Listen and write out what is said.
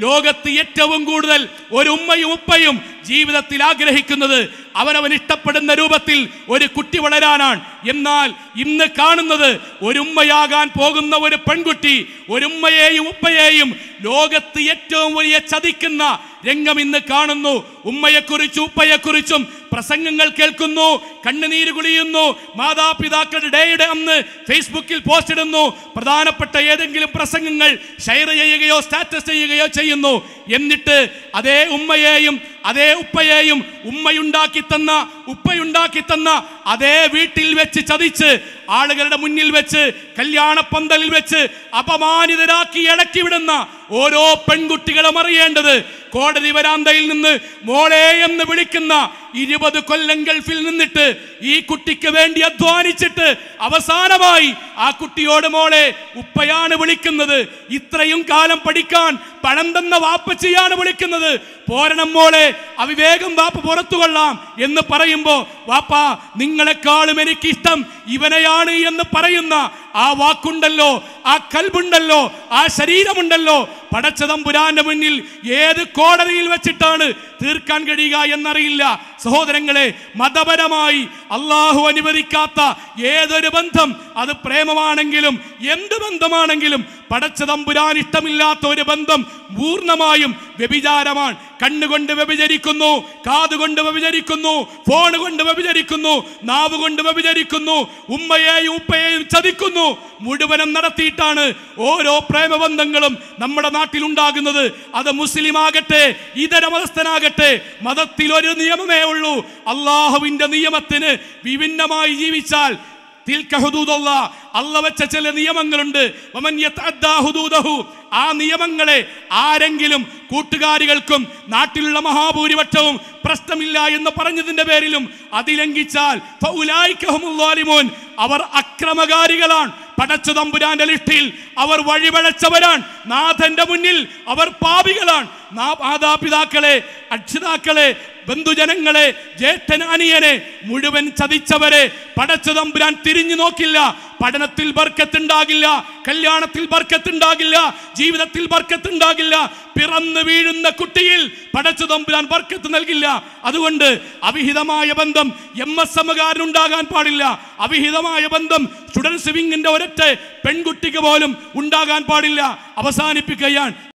ലോകത്ത് ഏറ്റവും കൂടുതൽ ഒരു ഉമ്മയും ഉപ്പയും ജീവിതത്തിൽ ആഗ്രഹിക്കുന്നത് അവനവൻ ഇഷ്ടപ്പെടുന്ന രൂപത്തിൽ ഒരു കുട്ടി വളരാനാണ് എന്നാൽ ഇന്ന് കാണുന്നത് ഒരു ഉമ്മയാകാൻ പോകുന്ന ഒരു പെൺകുട്ടി ഒരു ഉമ്മയെയും ഉപ്പയെയും ലോകത്ത് ഏറ്റവും വലിയ ചതിക്കുന്ന രംഗം ഇന്ന് കാണുന്നു ഉമ്മയെക്കുറിച്ചും ഉപ്പയെക്കുറിച്ചും പ്രസംഗങ്ങൾ കേൾക്കുന്നു കണ്ണുനീര് കുളിയുന്നു മാതാപിതാക്കളുടെ ഡേയുടെ അന്ന് ഫേസ്ബുക്കിൽ പോസ്റ്റ് ഇടുന്നു പ്രധാനപ്പെട്ട ഏതെങ്കിലും പ്രസംഗങ്ങൾ ഷെയർ ചെയ്യുകയോ സ്റ്റാറ്റസ് ചെയ്യുകയോ ചെയ്യുന്നു എന്നിട്ട് അതേ ഉമ്മയെയും അതേ ഉപ്പയെയും ഉമ്മയുണ്ടാക്കി തന്ന ഉപ്പയുണ്ടാക്കി തന്ന അതേ വീട്ടിൽ വെച്ച് ചതിച്ച് ആളുകളുടെ മുന്നിൽ വെച്ച് കല്യാണ പന്തലിൽ വെച്ച് അപമാനിതരാക്കി ഇളക്കി വിടുന്ന ഓരോ പെൺകുട്ടികളും അറിയേണ്ടത് കോടതി വരാന്തയിൽ നിന്ന് മോളെ എന്ന് വിളിക്കുന്ന ഇരുപത് കൊല്ലം ഗൾഫിൽ നിന്നിട്ട് ഈ കുട്ടിക്ക് വേണ്ടി അധ്വാനിച്ചിട്ട് അവസാനമായി ആ കുട്ടിയോട് മോളെ ഉപ്പയാണ് വിളിക്കുന്നത് ഇത്രയും കാലം പഠിക്കാൻ പണം തന്ന വാപ്പച്ചിയാണ് വിളിക്കുന്നത് പോരണം മോളെ അവിവേകം വാപ്പ പുറത്തു കൊള്ളാം എന്ന് പറയുമ്പോ വാപ്പ നിങ്ങളെക്കാളും എനിക്കിഷ്ടം ഇവനെയാണ് എന്ന് പറയുന്ന ആ വാക്കുണ്ടല്ലോ ആ കൽബുണ്ടല്ലോ ആ ശരീരമുണ്ടല്ലോ പടച്ചതമ്പുരാന്റെ മുന്നിൽ ഏത് കോടതിയിൽ വെച്ചിട്ടാണ് തീർക്കാൻ കഴിയുക എന്നറിയില്ല സഹോദരങ്ങളെ മതപരമായി അള്ളാഹു അനുവദിക്കാത്ത ഏതൊരു ബന്ധം അത് പ്രേമമാണെങ്കിലും എന്ത് ബന്ധമാണെങ്കിലും പടച്ചതമ്പുരാൻ ഇഷ്ടമില്ലാത്ത ഒരു ബന്ധം പൂർണ്ണമായും വ്യഭിചാരമാണ് കണ്ണുകൊണ്ട് വ്യഭിചരിക്കുന്നു കാതുകൊണ്ട് വ്യഭിചരിക്കുന്നു ഫോൺ കൊണ്ട് വ്യഭിചരിക്കുന്നു നാവ് കൊണ്ട് വ്യഭിചരിക്കുന്നു ഉമ്മയെയും ഉപ്പയെയും ചതിക്കുന്നു മുഴുവനും നടത്തിയിട്ടാണ് ഓരോ പ്രേമബന്ധങ്ങളും നമ്മുടെ നാട്ടിൽ ഉണ്ടാകുന്നത് അത് മുസ്ലിം ആകട്ടെ ഇതര മതസ്ഥനാകട്ടെ മതത്തിൽ ഒരു നിയമമേ ഉള്ളൂ അള്ളാഹുവിന്റെ നിയമത്തിന് വിഭിന്നമായി ജീവിച്ചാൽ തിൽക ഹുദൂദുല്ലാ. അള്ള വെച്ച ചില നിയമങ്ങളുണ്ട് വമൻ യതഅദ്ദാ ഹുദൂദഹു. ആ നിയമങ്ങളെ ആരെങ്കിലും കൂട്ടുകാരികൾക്കും നാട്ടിലുള്ള മഹാഭൂരിപക്ഷവും പ്രശ്നമില്ല എന്ന് പറഞ്ഞതിന്റെ പേരിലും അതിലംഘിച്ചാൽ ഫൗലായിക ഹുമുൽ ളാലിമൂൻ. അവർ അക്രമകാരികളാണ് പടച്ചു തമ്പുരാന്റെ ലിസ്റ്റിൽ അവർ വഴിപഴച്ചവരാണ് നാഥന്റെ മുന്നിൽ അവർ പാപികളാണ് നാ- മാതാപിതാക്കളെ അക്ഷിതാക്കളെ ബന്ധുജനങ്ങളെ ജ്യേഷ്ഠൻ അനിയനെ മുഴുവൻ ചതിച്ചവരെ പടച്ചു തമ്പുരാൻ തിരിഞ്ഞു നോക്കില്ല പഠനത്തിൽ ബർക്കത്തുണ്ടാകില്ല കല്യാണത്തിൽ ബർക്കത്തുണ്ടാകില്ല ജീവിതത്തിൽ ബർക്കത്തുണ്ടാകില്ല പിറന്നു വീഴുന്ന കുട്ടിയിൽ പടച്ചു തമ്പുരാൻ ബർക്കത്ത് നൽകില്ല അതുകൊണ്ട് അവിഹിതമായ ബന്ധം എം എസ് എമ്മുകാരനുണ്ടാകാൻ പാടില്ല അവിഹിതമായ ബന്ധം സ്റ്റുഡൻസ് വിങ്ങിന്റെ ഒരൊറ്റ പെൺകുട്ടിക്ക് പോലും ഉണ്ടാകാൻ പാടില്ല അവസാനിപ്പിക്കുകയാണ്